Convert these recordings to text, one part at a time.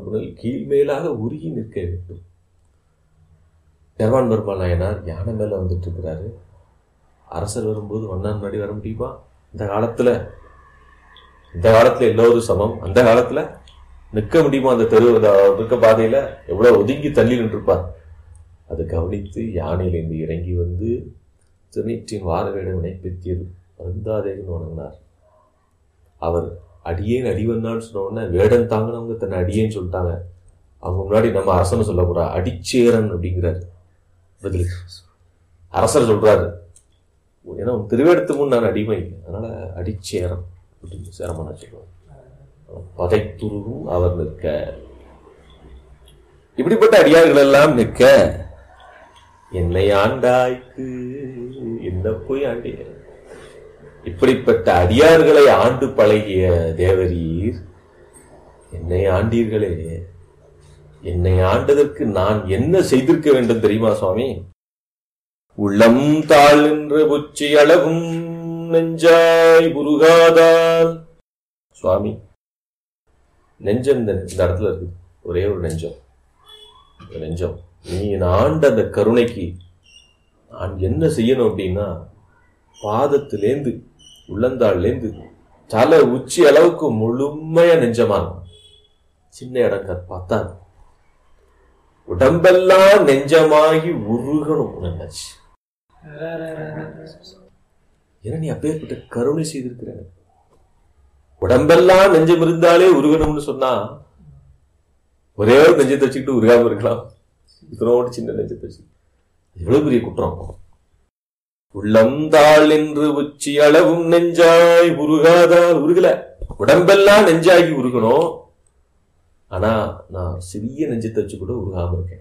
புனல் கீழ்மேலாக உருகி நிற்க வேண்டும் பெருமான் பெருமாள் நாயனார் யானை மேல வந்துட்டு இருக்கிறாரு அரசர் வரும்போது ஒன்னான் முன்னாடி வர முடியுமா இந்த காலத்துல இந்த காலத்துல எல்லோரும் சமம் அந்த காலத்துல நிற்க முடியுமா அந்த தெரு அந்த இருக்க பாதையில எவ்வளவு ஒதுங்கி தள்ளி நின்றுப்பார் அதை கவனித்து யானையிலிருந்து இறங்கி வந்து திருநீற்றின் வார வேடம் இணைப்பித்தீர் வருந்தாதேன்னு வணங்கினார் அவர் அடியேன் அடிவன்னான்னு சொன்ன உடனே வேடன் தாங்கினவங்க தன்னை அடியேன்னு சொல்லிட்டாங்க அவங்க முன்னாடி நம்ம அரசனை சொல்ல போறா அடிச்சேரன் அப்படிங்கிறாரு பதிலுக்கு அரசர் சொல்றாரு ஏன்னா உன் திருவேடத்து முன் நான் அடிமை அதனால அடிச்சேரன் அப்படின்னு சேரமான சொல்லுவார் பதைத்துருவும் அவர் நிற்க இப்படிப்பட்ட அடியார்கள் எல்லாம் நிற்க என்னை ஆண்டாய்க்கு என்ன போய் ஆண்டிய இப்படிப்பட்ட அடியார்களை ஆண்டு பழகிய தேவரீர் என்னை ஆண்டீர்களே என்னை ஆண்டதற்கு நான் என்ன செய்திருக்க வேண்டும் தெரியுமா சுவாமி உள்ளம் தாழ் என்று உச்சி அளவும் நெஞ்சாய் புருகாதால் சுவாமி நெஞ்சம் இந்த இந்த இடத்துல இருக்கு ஒரே ஒரு நெஞ்சம் இந்த நெஞ்சம் நீ ஆண்ட அந்த கருணைக்கு நான் என்ன செய்யணும் அப்படின்னா பாதத்திலேந்து உள்ளந்தாள்லேந்து தலை உச்சி அளவுக்கு முழுமையா நெஞ்சமாகும் சின்ன இடம் க- பத்தாது உடம்பெல்லாம் நெஞ்சமாகி உருகணும் நினைச்சு ஏன்னா நீ அப்பேற்பட்ட கருணை செய்திருக்கிற உடம்பெல்லாம் நெஞ்சம் இருந்தாலே உருகணும்னு சொன்னா ஒரே ஒரு நெஞ்சத்தை வச்சுக்கிட்டு உருகாம இருக்கலாம் இத்தனோடு சின்ன நெஞ்சத்தை வச்சு எவ்வளவு பெரிய குற்றம் உள்ளந்தாள் என்று உச்சி அளவும் நெஞ்சாய் உருகாதால் உருகல உடம்பெல்லாம் நெஞ்சாகி உருகணும் ஆனா நான் சிறிய நெஞ்சத்தை வச்சு கூட உருகாம இருக்கேன்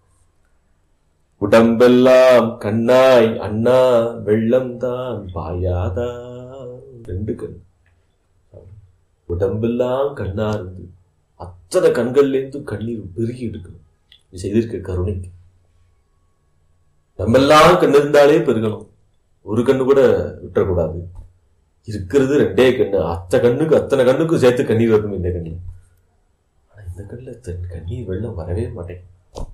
உடம்பெல்லாம் கண்ணாய் அண்ணா வெள்ளம் தான் பாயாதா ரெண்டு கண் உடம்பெல்லாம் கண்ணா இருந்து அத்தனை கண்கள்ல இருந்து கண்ணீர் பெருகி எடுக்கணும் நீ செய்திருக்க கருணைக்கு உடம்பெல்லாம் கண்ணு இருந்தாலே பெருகணும் ஒரு கண்ணு கூட விட்டுறக்கூடாது இருக்கிறது ரெண்டே கண்ணு அத்த கண்ணுக்கு அத்தனை கண்ணுக்கும் சேர்த்து கண்ணீர் வரணும் இந்த கண்ணுல ஆனா இந்த கண்ணுல தன் கண்ணீர் வெள்ளம் வரவே மாட்டேங்குது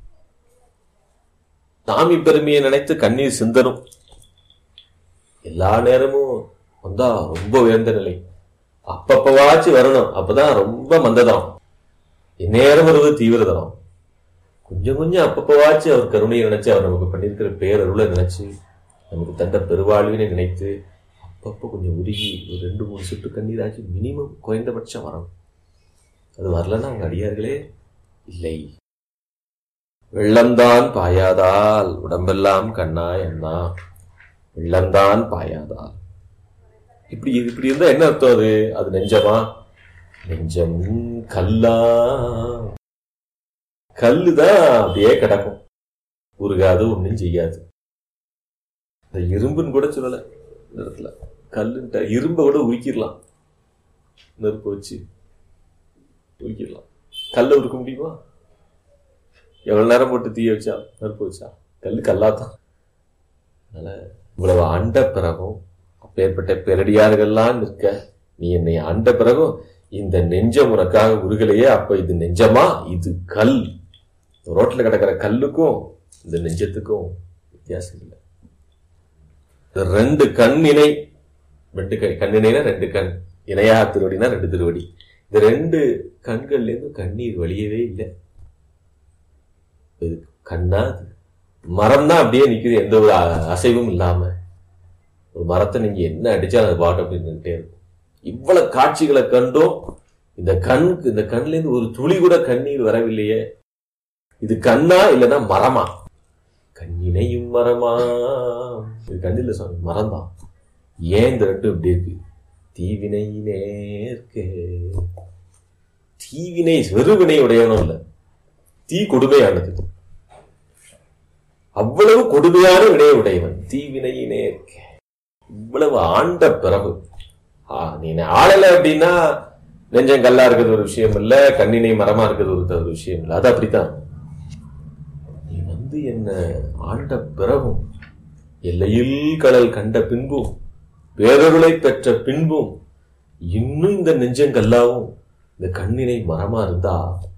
சாமி பெருமையை நினைத்து கண்ணீர் சிந்தனும் எல்லா நேரமும் வந்தா ரொம்ப உயர்ந்த நிலை அப்பப்பவாச்சும் வரணும் அப்பதான் ரொம்ப மந்ததனம் இந்நேரம் வருவது தீவிரதனம் கொஞ்சம் கொஞ்சம் அப்பப்பவாச்சும் அவர் கருணையை நினைச்சு அவர் நமக்கு பண்ணியிருக்கிற பேரருளை நினைச்சு நமக்கு தந்த பெருவாழ்வினை நினைத்து அப்பப்போ கொஞ்சம் உருகி ஒரு ரெண்டு மூணு சுட்டு கண்ணீராச்சு மினிமம் குறைந்தபட்சம் வரணும் அது வரலன்னா அவங்க அடியார்களே இல்லை வெள்ளம்தான் பாயாதால் உடம்பெல்லாம் கண்ணாய் அண்ணா வெள்ளம்தான் பாயாதால் இப்படி இப்படி இருந்தா என்ன அர்த்தம் அது அது நெஞ்சமா நெஞ்சம் கல்லா கல்லுதான் அப்படியே கிடக்கும் உருகாது ஒண்ணும் செய்யாது இந்த இரும்புன்னு கூட சொல்லல இந்த இடத்துல கல்லுன்ட்ட இரும்பை கூட உரிக்கிடலாம் நெருப்பு வச்சு உரிக்கிடலாம் கல்லை உருக்க முடியுமா எவ்வளவு நேரம் போட்டு தீய வச்சா நெருப்பு வச்சா கல்லு கல்லாதான் அதனால இவ்வளவு ஆண்ட பிறகும் அப்பேற்பட்ட பெரடியார்கள்லாம் நிற்க நீ என்னை ஆண்ட பிறகும் இந்த நெஞ்சம் உனக்காக உருகலையே அப்ப இது நெஞ்சமா இது கல் ரோட்ல கிடக்கிற கல்லுக்கும் இந்த நெஞ்சத்துக்கும் வித்தியாசம் இல்லை இந்த ரெண்டு கண் இணை ரெண்டு கண் கண் இணைனா ரெண்டு கண் இணையா திருவடினா ரெண்டு திருவடி இந்த ரெண்டு கண்கள்ல இருந்து கண்ணீர் வழியவே இல்லை இது கண்ணா அது மரம் தான் அப்படியே நிக்குது எந்த ஒரு அ- அசைவும் இல்லாம ஒரு மரத்தை நீங்க என்ன அடிச்சாலும் அது பாட்டு அப்படி நின்றுட்டே இருக்கும் இவ்வளவு காட்சிகளை கண்டும் இந்த கண்ணுக்கு இந்த கண்ணுல இருந்து ஒரு துளி கூட கண்ணீர் வரவில்லையே இது கண்ணா இல்லைன்னா மரமா கண்ணினையும் மரமா இது கண்ணில் சுவாமி மரம் தான் ஏன் இந்த ரெண்டும் இப்படி இருக்கு தீவினை நேர்க்கே தீவினை வெறுவினை உடையவனும் இல்ல தீ கொடுமையானது அவ்வளவு கொடுமையான வினையை உடையவன் தீவினையினே இருக்க இவ்வளவு ஆண்ட பிறகு ஆ, நீ என்னை ஆளல அப்படின்னா நெஞ்சம் கல்லா இருக்கிறது ஒரு விஷயம் இல்ல கண்ணினை மரமா இருக்கிறது ஒரு ஒரு விஷயம் இல்ல அது அப்படித்தான் நீ வந்து என்ன ஆண்ட பிறகும் எல்லையில் கடல் கண்ட பின்பும் பேரருளை பெற்ற பின்பும் இன்னும் இந்த நெஞ்சங்கல்லாவும் இந்த கண்ணினை மரமா இருந்தா